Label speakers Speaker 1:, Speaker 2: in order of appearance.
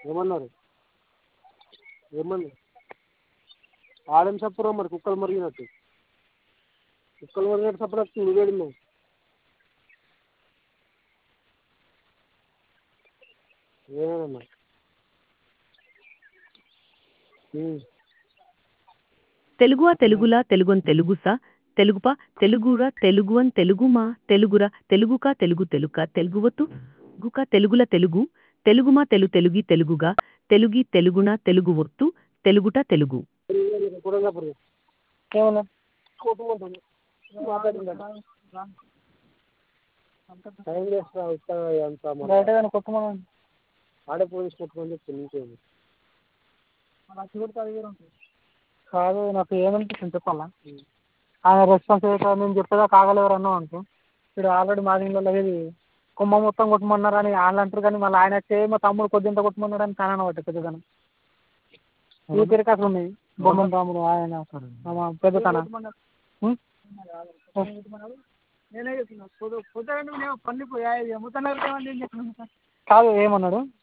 Speaker 1: ఏమన్నారు ఏమన్నారు ఆడేం చెప్పురా మరి కుక్కలు మొరిగినట్టు కుక్కలు మొరిగినట్టు సప్పుడు వస్తుంది నువ్వేడున్నావు ఏమన్నా
Speaker 2: తెలుగువా తెలుగులా తెలుగొన్ తెలుగుసా తెలుగుపా తెలుగురా తెలుగువన్ తెలుగుమా తెలుగురా తెలుగుకా తెలుగు తెలుక తెలుగువతు గుక తెలుగుల తెలుగు తెలుగుమా తెలు తెలుగి తెలుగుగా తెలుగి తెలుగున తెలుగు ఒత్తు తెలుగుట తెలుగు
Speaker 1: కొడంగాపురి
Speaker 3: ఏమన్నా
Speaker 1: కొట్టుకుంటుంది మాట్లాడుతుందా టైం చేస్తా ఇస్తా అంత
Speaker 3: బయట కానీ కొట్టమని
Speaker 1: ఆడే పోలీస్ కొట్టుకొని చెప్తే నీకేమి
Speaker 3: కాదు నాకు ఏమనిపిస్తుంది చెప్పాలా ఆయన రెస్పాన్స్ అయ్యాక నేను చెప్పేదా కాగలేరు అన్నావు అనుకో ఇప్పుడు ఆల్రెడీ మా దీనిలో ఇది కుమ్మ మొత్తం కొట్టమన్నారు అని వాళ్ళు అంటారు కానీ మళ్ళీ ఆయన వచ్చే మా తమ్ముడు కొద్దింత కొట్టమన్నాడు అని కానని పట్టు పెద్దతనం ఈ తిరకాసులు ఉన్నాయి బొమ్మన్ రాముడు ఆయన మా పెద్దతన ఉం? కాదు ఏమన్నాడు